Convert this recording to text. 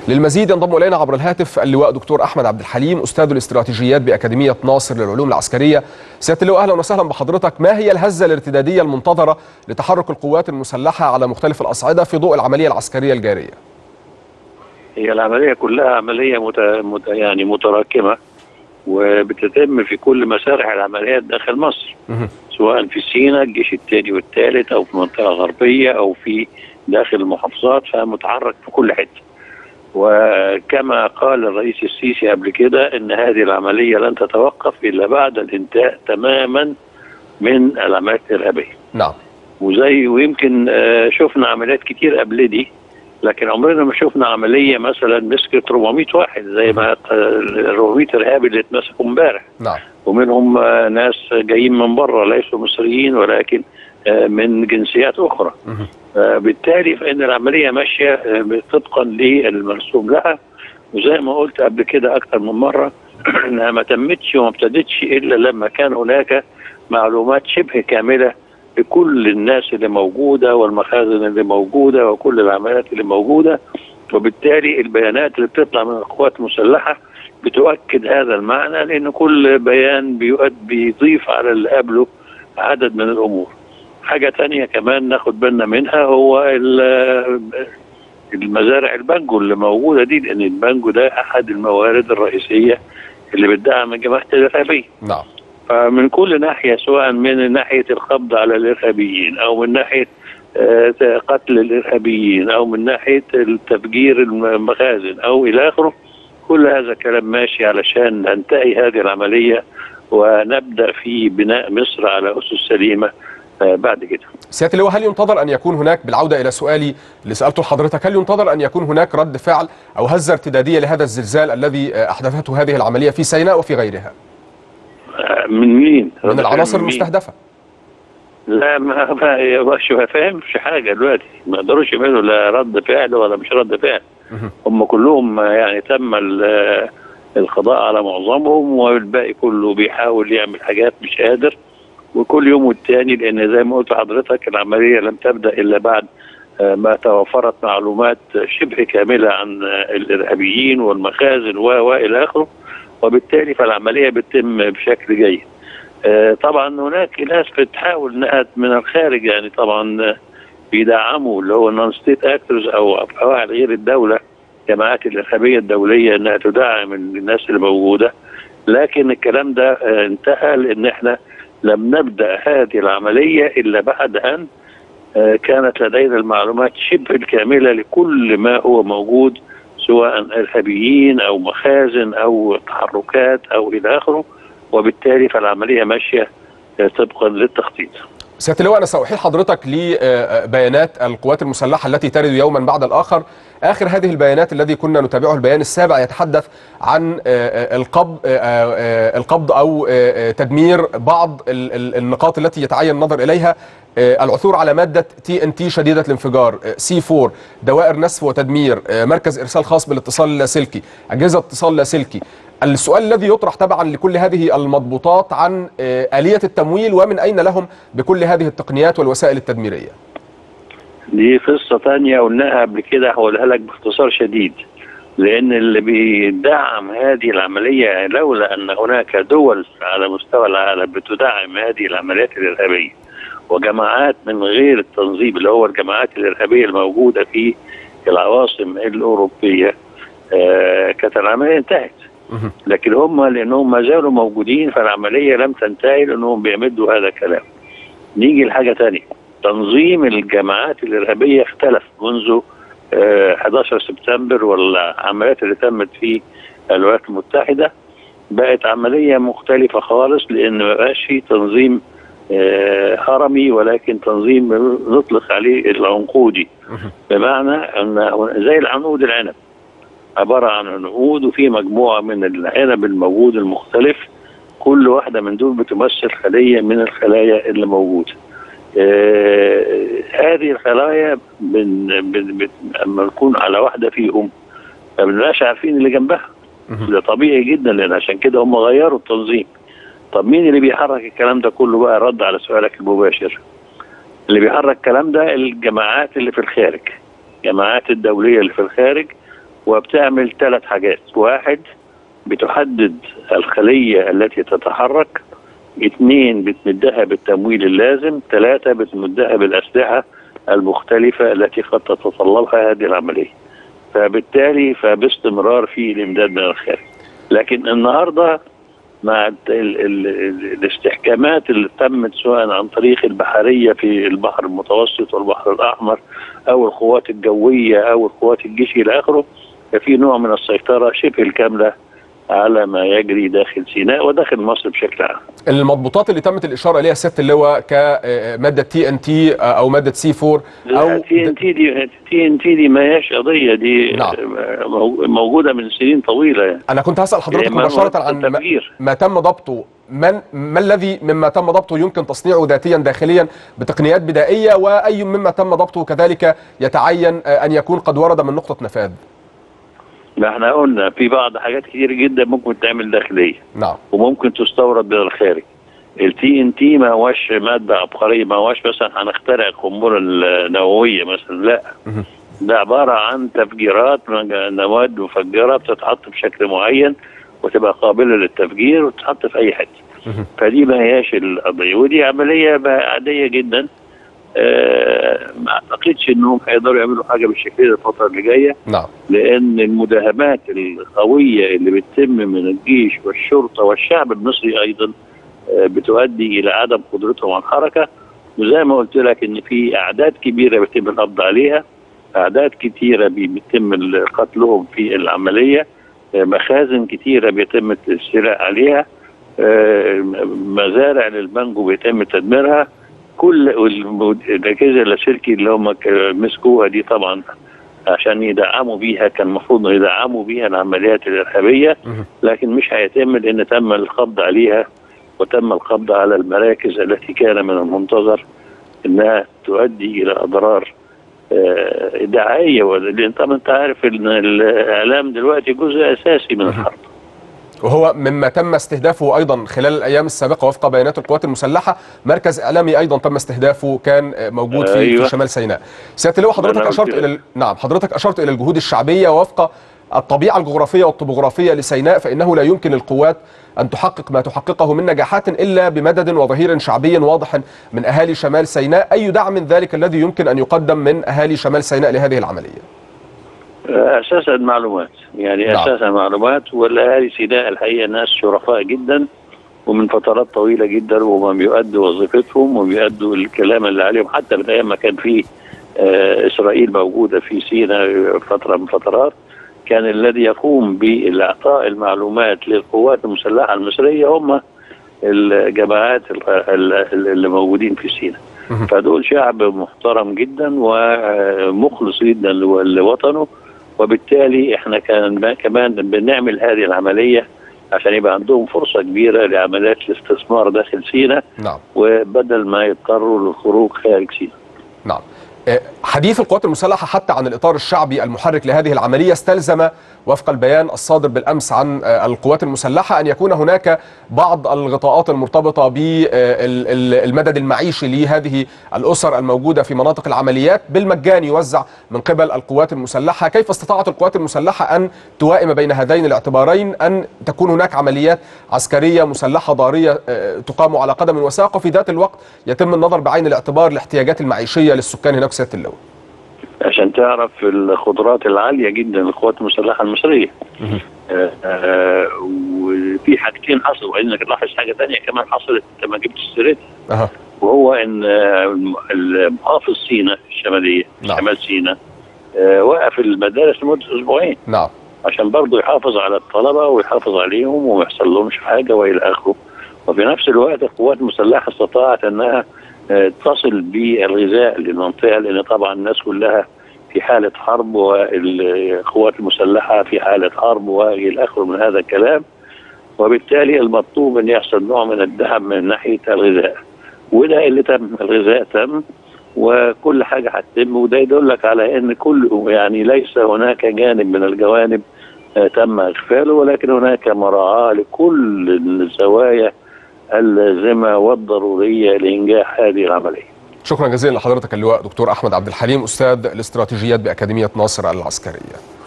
للمزيد ينضم الينا عبر الهاتف اللواء دكتور احمد عبد الحليم استاذ الاستراتيجيات باكاديميه ناصر للعلوم العسكريه سياده اللواء اهلا وسهلا بحضرتك ما هي الهزه الارتداديه المنتظره لتحرك القوات المسلحه على مختلف الاصعده في ضوء العمليه العسكريه الجاريه هي العمليه كلها عمليه مت... مت... يعني متراكمه وبتتم في كل مسارح العمليات داخل مصر مهم. سواء في سيناء الجيش الثاني والثالث او في منطقه غربيه او في داخل المحافظات فمتحرك في كل حته وكما قال الرئيس السيسي قبل كده ان هذه العمليه لن تتوقف الا بعد الانتهاء تماما من العمليات الارهابيه نعم وزي ويمكن آه، شفنا عمليات كتير قبل دي لكن عمرنا ما شفنا عمليه مثلا مسكت 400 واحد زي ما ال 400 ارهابي اللي اتمسكوا امبارح نعم ومنهم آه، ناس جايين من بره ليسوا مصريين ولكن آه، من جنسيات اخرى مهم. آه، بالتالي فان العمليه ماشيه آه، طبقا للمرسوم لها وزي ما قلت قبل كده اكثر من مره انها ما تمتش وما ابتدتش الا لما كان هناك معلومات شبه كامله لكل الناس اللي موجوده والمخازن اللي موجوده وكل العمليات اللي موجوده وبالتالي البيانات اللي بتطلع من القوات المسلحه بتؤكد هذا المعنى لان كل بيان بيؤد بيضيف على اللي قبله عدد من الامور. حاجه تانية كمان ناخد بالنا منها هو ال- المزارع البانجو اللي موجوده دي لان البانجو ده احد الموارد الرئيسيه اللي بتدعم الجماعات الارهابيه. نعم فمن كل ناحيه سواء من ناحيه القبض على الارهابيين او من ناحيه آه، قتل الارهابيين او من ناحيه التفجير المخازن او الى اخره كل هذا كلام ماشي علشان ننتهي هذه العمليه ونبدا في بناء مصر على اسس سليمه آه، بعد كده. سياده اللواء هل ينتظر ان يكون هناك بالعوده الى سؤالي اللي سالته لحضرتك هل ينتظر ان يكون هناك رد فعل او هزه ارتداديه لهذا الزلزال الذي آه، احدثته هذه العمليه في سيناء وفي غيرها آه، من مين؟ من العناصر مين؟ المستهدفه لا ما ما ما ما فهمش حاجه دلوقتي ما يقدروش يعملوا لا رد فعل ولا مش رد فعل مهم. هم كلهم يعني تم ال- القضاء على معظمهم والباقي كله بيحاول يعمل حاجات مش قادر وكل يوم والتاني لان زي ما قلت لحضرتك العمليه لم تبدا الا بعد آه، ما توفرت معلومات شبه كامله عن آه، الارهابيين والمخازن و والى اخره وبالتالي فالعمليه بتتم بشكل جيد. آه، طبعا هناك ناس بتحاول انها من الخارج يعني طبعا آه، بيدعموا اللي هو النون ستيت اكتورز او فواعل غير الدوله الجماعات الارهابيه الدوليه انها تدعم الناس اللي موجوده لكن الكلام ده آه، انتهى لان احنا لم نبدا هذه العمليه الا بعد ان آه، كانت لدينا المعلومات شبه الكامله لكل ما هو موجود سواء ارهابيين او مخازن او تحركات او الى اخره وبالتالي فالعمليه ماشيه آه، طبقا للتخطيط. سياده اللواء انا ساحيل حضرتك لبيانات القوات المسلحه التي ترد يوما بعد الاخر اخر هذه البيانات الذي كنا نتابعه البيان السابع يتحدث عن آه، القبض آه، آه، القبض او آه، تدمير بعض ال- ال- النقاط التي يتعين النظر اليها آه، العثور على ماده تي ان تي شديده الانفجار سي 4 دوائر نسف وتدمير آه، مركز ارسال خاص بالاتصال اللاسلكي اجهزه اتصال لاسلكي السؤال الذي يطرح تبعا لكل هذه المضبوطات عن آه، آلية التمويل ومن أين لهم بكل هذه التقنيات والوسائل التدميرية دي قصة تانية قلناها قبل كده هقولها لك باختصار شديد لأن اللي بيدعم هذه العملية لولا أن هناك دول على مستوى العالم بتدعم هذه العمليات الإرهابية وجماعات من غير التنظيم اللي هو الجماعات الإرهابية الموجودة في العواصم الأوروبية آه كانت العملية انتهت مهم. لكن هم لأنهم ما زالوا موجودين فالعملية لم تنتهي لأنهم بيمدوا هذا الكلام نيجي لحاجة تانية تنظيم الجماعات الإرهابية اختلف منذ آه، 11 سبتمبر والعمليات اللي تمت في الولايات المتحدة بقت عملية مختلفة خالص لأن ما بقاش في تنظيم آه، هرمي ولكن تنظيم نطلق عليه العنقودي مهم. بمعنى أن زي العنقود العنب عبارة عن عنقود وفي مجموعة من العنب الموجود المختلف كل واحدة من دول بتمثل خلية من الخلايا اللي موجودة آه هذه الخلايا بن بن بن اما نكون على واحده فيهم ما بنبقاش عارفين اللي جنبها مهم. ده طبيعي جدا لان عشان كده هم غيروا التنظيم طب مين اللي بيحرك الكلام ده كله بقى رد على سؤالك المباشر اللي بيحرك الكلام ده الجماعات اللي في الخارج الجماعات الدوليه اللي في الخارج وبتعمل ثلاث حاجات واحد بتحدد الخلية التي تتحرك اثنين بتمدها بالتمويل اللازم ثلاثة بتمدها بالأسلحة المختلفة التي قد تتطلبها هذه العملية فبالتالي فباستمرار في الإمداد من الخارج لكن النهاردة مع ال ال ال الاستحكامات اللي تمت سواء عن طريق البحرية في البحر المتوسط والبحر الأحمر أو القوات الجوية أو القوات الجيش إلى آخره ففي نوع من السيطرة شبه الكاملة على ما يجري داخل سيناء وداخل مصر بشكل عام المضبوطات اللي تمت الاشاره اليها سياده اللواء كماده تي ان تي او ماده سي 4 او تي ان تي دي تي ان تي دي ما هياش قضيه دي نعم. موجوده من سنين طويله يعني انا كنت هسال حضرتك يعني ما- مباشره عن ما, التفجير. ما تم ضبطه من ما الذي مما تم ضبطه يمكن تصنيعه ذاتيا داخليا بتقنيات بدائيه واي مما تم ضبطه كذلك يتعين آه، ان يكون قد ورد من نقطه نفاذ ما احنا قلنا في بعض حاجات كتير جدا ممكن تعمل داخليه نعم وممكن تستورد من الخارج التي ان تي ما هوش ماده عبقريه ما هوش مثلا هنخترع القنبله النوويه مثلا لا مهم. ده عباره عن تفجيرات من مواد مفجره بتتحط بشكل معين وتبقى قابله للتفجير وتتحط في اي حته مهم. فدي ما هياش القضيه ودي عمليه بقى عاديه جدا آه ما اعتقدش انهم هيقدروا يعملوا حاجه بالشكل ده الفتره اللي جايه نعم لان المداهمات القويه اللي بتتم من الجيش والشرطه والشعب المصري ايضا آه، بتؤدي الى عدم قدرتهم على الحركه وزي ما قلت لك ان في اعداد كبيره بيتم القبض عليها اعداد كثيره بيتم قتلهم في العمليه آه، مخازن كثيره بيتم الاستيلاء عليها آه، مزارع للمانجو بيتم تدميرها كل المد- الاجهزه اللاسلكي اللي هم ك- مسكوها دي طبعا عشان يدعموا بيها كان المفروض إنه يدعموا بيها العمليات الارهابيه مهم. لكن مش هيتم لان تم القبض عليها وتم القبض على المراكز التي كان من المنتظر انها تؤدي الى اضرار آه، دعائيه لان طبعا انت عارف ان الاعلام دلوقتي جزء اساسي من الحرب وهو مما تم استهدافه ايضا خلال الايام السابقه وفق بيانات القوات المسلحه مركز اعلامي ايضا تم استهدافه كان آه، موجود في, أيوة. في شمال سيناء سياده اللواء حضرتك أنا قلت اشرت الى ال- نعم حضرتك اشرت الى الجهود الشعبيه وفق الطبيعه الجغرافيه والطبوغرافيه لسيناء فانه لا يمكن للقوات ان تحقق ما تحققه من نجاحات الا بمدد وظهير شعبي واضح من اهالي شمال سيناء اي دعم من ذلك الذي يمكن ان يقدم من اهالي شمال سيناء لهذه العمليه اساسا معلومات يعني نعم. اساسا معلومات والاهالي سيناء الحقيقه ناس شرفاء جدا ومن فترات طويله جدا وهم بيؤدوا وظيفتهم وبيؤدوا الكلام اللي عليهم حتى من ايام ما كان في آه، اسرائيل موجوده في سيناء فتره من فترات كان الذي يقوم باعطاء المعلومات للقوات المسلحه المصريه هم الجماعات ال- ال- اللي موجودين في سيناء مهم. فدول شعب محترم جدا ومخلص جدا لو- لوطنه وبالتالي احنا كان كمان بنعمل هذه العمليه عشان يبقى عندهم فرصه كبيره لعمليات الاستثمار داخل سيناء نعم وبدل ما يضطروا للخروج خارج سيناء. نعم آه، حديث القوات المسلحة حتى عن الإطار الشعبي المحرك لهذه العملية استلزم وفق البيان الصادر بالأمس عن آه، القوات المسلحة أن يكون هناك بعض الغطاءات المرتبطة بالمدد المعيشي لهذه الأسر الموجودة في مناطق العمليات بالمجان يوزع من قبل القوات المسلحة كيف استطاعت القوات المسلحة أن توائم بين هذين الاعتبارين أن تكون هناك عمليات عسكرية مسلحة ضارية آه، تقام على قدم وساق وفي ذات الوقت يتم النظر بعين الاعتبار لاحتياجات المعيشية للسكان هناك سيادة اللواء عشان تعرف القدرات العاليه جدا للقوات المسلحه المصريه. آه، آه، وفي حاجتين حصلوا وانك تلاحظ حاجه ثانيه كمان حصلت انت ما جبتش سيرتها أها. وهو ان آه، محافظ سيناء الشماليه نعم. شمال سيناء آه، وقف المدارس لمده اسبوعين نعم عشان برضه يحافظ على الطلبه ويحافظ عليهم وما يحصل لهمش حاجه والى اخره وفي نفس الوقت القوات المسلحه استطاعت انها آه، تصل بالغذاء للمنطقه لان طبعا الناس كلها في حاله حرب والقوات المسلحه في حاله حرب والى اخره من هذا الكلام وبالتالي المطلوب ان يحصل نوع من الدعم من ناحيه الغذاء وده اللي تم الغذاء تم وكل حاجه هتتم وده يدلك على ان كل يعني ليس هناك جانب من الجوانب آه، تم اغفاله ولكن هناك مراعاه لكل الزوايا اللازمه والضروريه لانجاح هذه العمليه. شكرا جزيلا لحضرتك اللواء دكتور أحمد عبد الحليم أستاذ الاستراتيجيات بأكاديمية ناصر العسكرية